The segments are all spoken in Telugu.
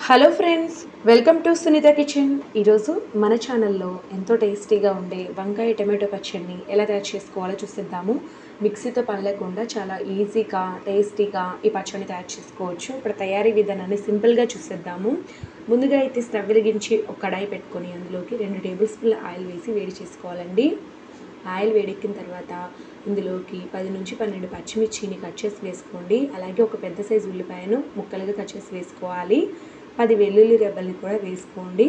hello friends welcome to Sunitha kitchen ఈరోజు మన ఛానల్లో ఎంతో టేస్టీగా ఉండే వంకాయ టమాటో పచ్చడిని ఎలా తయారు చేసుకోవాలో చూసిద్దాము మిక్సీతో పని లేకుండా చాలా ఈజీగా టేస్టీగా ఈ పచ్చడిని తయారు చేసుకోవచ్చు ఇప్పుడు తయారీ విధానాన్ని సింపుల్గా చూసేద్దాము ముందుగా అయితే స్టవ్ వెలిగించి ఒక కడాయి పెట్టుకొని అందులోకి రెండు టేబుల్ స్పూన్ల ఆయిల్ వేసి వేడి చేసుకోవాలండి ఆయిల్ వేడెక్కిన తర్వాత ఇందులోకి పది నుంచి పన్నెండు పచ్చిమిర్చిని కట్ చేసి వేసుకోండి అలాగే ఒక పెద్ద సైజు ఉల్లిపాయను ముక్కలుగా కట్ చేసి వేసుకోవాలి పది వెల్లుల్లి రెబ్బల్ని కూడా వేసుకోండి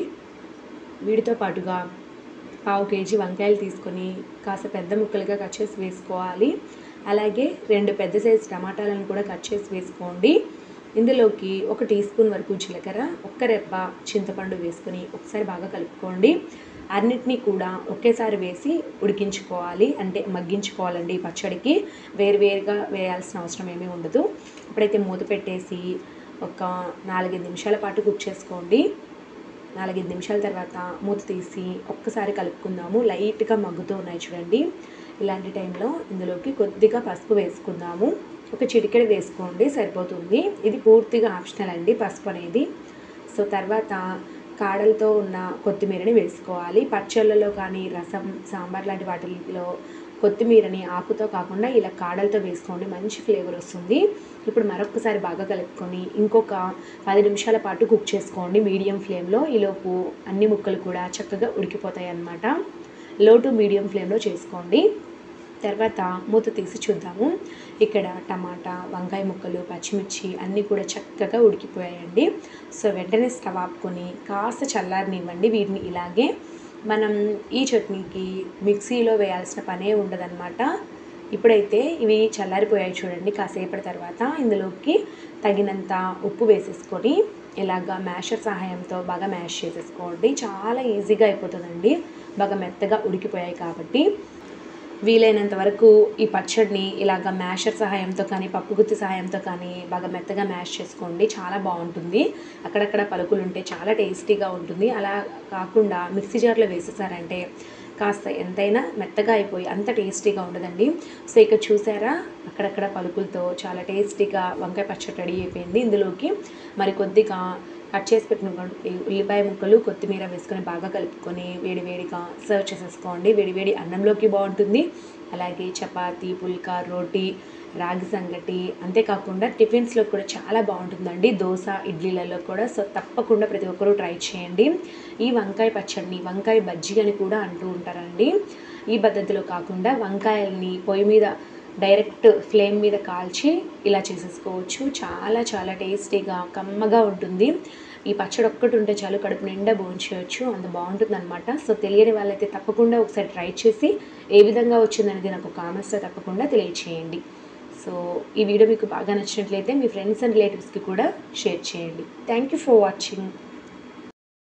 వీటితో పాటుగా పావు కేజీ వంకాయలు తీసుకొని కాస్త పెద్ద ముక్కలుగా కట్ చేసి వేసుకోవాలి అలాగే రెండు పెద్ద సైజు టమాటాలను కూడా కట్ చేసి వేసుకోండి ఇందులోకి ఒక టీ స్పూన్ వరకు జీలకర్ర ఒక్క రెబ్బ చింతపండు వేసుకొని ఒకసారి బాగా కలుపుకోండి అన్నిటినీ కూడా ఒకేసారి వేసి ఉడికించుకోవాలి అంటే మగ్గించుకోవాలండి ఈ పచ్చడికి వేరువేరుగా వేయాల్సిన అవసరం ఏమీ ఉండదు ఇప్పుడైతే మూత పెట్టేసి ఒక నాలుగైదు నిమిషాల పాటు కుక్ చేసుకోండి నాలుగైదు నిమిషాల తర్వాత మూత తీసి ఒక్కసారి కలుపుకుందాము లైట్గా మగ్గుతూ ఉన్నాయి చూడండి ఇలాంటి టైంలో ఇందులోకి కొద్దిగా పసుపు వేసుకుందాము ఒక చిటికెడు వేసుకోండి సరిపోతుంది ఇది పూర్తిగా ఆప్షనల్ అండి పసుపు అనేది సో తర్వాత కాడలతో ఉన్న కొత్తిమీరని వేసుకోవాలి పచ్చళ్ళలో కానీ రసం సాంబార్ లాంటి వాటిలో కొత్తిమీరని ఆకుతో కాకుండా ఇలా కాడలతో వేసుకోండి మంచి ఫ్లేవర్ వస్తుంది ఇప్పుడు మరొకసారి బాగా కలుపుకొని ఇంకొక పది నిమిషాల పాటు కుక్ చేసుకోండి మీడియం ఫ్లేమ్లో ఈలోపు అన్ని ముక్కలు కూడా చక్కగా ఉడికిపోతాయి అన్నమాట లో టు మీడియం ఫ్లేమ్లో చేసుకోండి తర్వాత మూత తీసి చూద్దాము ఇక్కడ టమాటా వంకాయ ముక్కలు పచ్చిమిర్చి అన్నీ కూడా చక్కగా ఉడికిపోయాయండి సో వెంటనే స్టవ్ ఆపుకొని కాస్త చల్లారనివ్వండి వీటిని ఇలాగే మనం ఈ చట్నీకి మిక్సీలో వేయాల్సిన పనే ఉండదన్నమాట ఇప్పుడైతే ఇవి చల్లారిపోయాయి చూడండి కాసేపటి తర్వాత ఇందులోకి తగినంత ఉప్పు వేసేసుకొని ఇలాగా మ్యాషర్ సహాయంతో బాగా మ్యాష్ చేసేసుకోండి చాలా ఈజీగా అయిపోతుందండి బాగా మెత్తగా ఉడికిపోయాయి కాబట్టి వీలైనంత వరకు ఈ పచ్చడిని ఇలాగ మ్యాషర్ సహాయంతో కానీ పప్పు గుత్తి సహాయంతో కానీ బాగా మెత్తగా మ్యాష్ చేసుకోండి చాలా బాగుంటుంది అక్కడక్కడ పలుకులు ఉంటే చాలా టేస్టీగా ఉంటుంది అలా కాకుండా మిక్సీ జార్లో వేసేసారంటే కాస్త ఎంతైనా మెత్తగా అయిపోయి అంత టేస్టీగా ఉండదండి సో ఇక చూసారా అక్కడక్కడ పలుకులతో చాలా టేస్టీగా వంకాయ పచ్చడి రెడీ అయిపోయింది ఇందులోకి మరి కొద్దిగా కట్ చేసి పెట్టిన ఉల్లిపాయ ముక్కలు కొత్తిమీర వేసుకొని బాగా కలుపుకొని వేడివేడిగా సర్వ్ చేసేసుకోండి వేడివేడి అన్నంలోకి బాగుంటుంది అలాగే చపాతీ పుల్కా రోటీ రాగి సంగటి అంతేకాకుండా టిఫిన్స్లో కూడా చాలా బాగుంటుందండి దోశ ఇడ్లీలలో కూడా సో తప్పకుండా ప్రతి ఒక్కరూ ట్రై చేయండి ఈ వంకాయ పచ్చడిని వంకాయ బజ్జీ అని కూడా అంటూ ఉంటారండి ఈ పద్ధతిలో కాకుండా వంకాయల్ని పొయ్యి మీద డైరెక్ట్ ఫ్లేమ్ మీద కాల్చి ఇలా చేసేసుకోవచ్చు చాలా చాలా టేస్టీగా కమ్మగా ఉంటుంది ఈ పచ్చడి ఒక్కటి ఉంటే చాలు కడుపు నిండా భోంచేయచ్చు అంత బాగుంటుంది అనమాట సో తెలియని వాళ్ళైతే తప్పకుండా ఒకసారి ట్రై చేసి ఏ విధంగా వచ్చిందనేది నాకు కామెంట్స్లో తప్పకుండా తెలియచేయండి సో ఈ వీడియో మీకు బాగా నచ్చినట్లయితే మీ ఫ్రెండ్స్ అండ్ రిలేటివ్స్కి కూడా షేర్ చేయండి థ్యాంక్ యూ ఫర్ వాచింగ్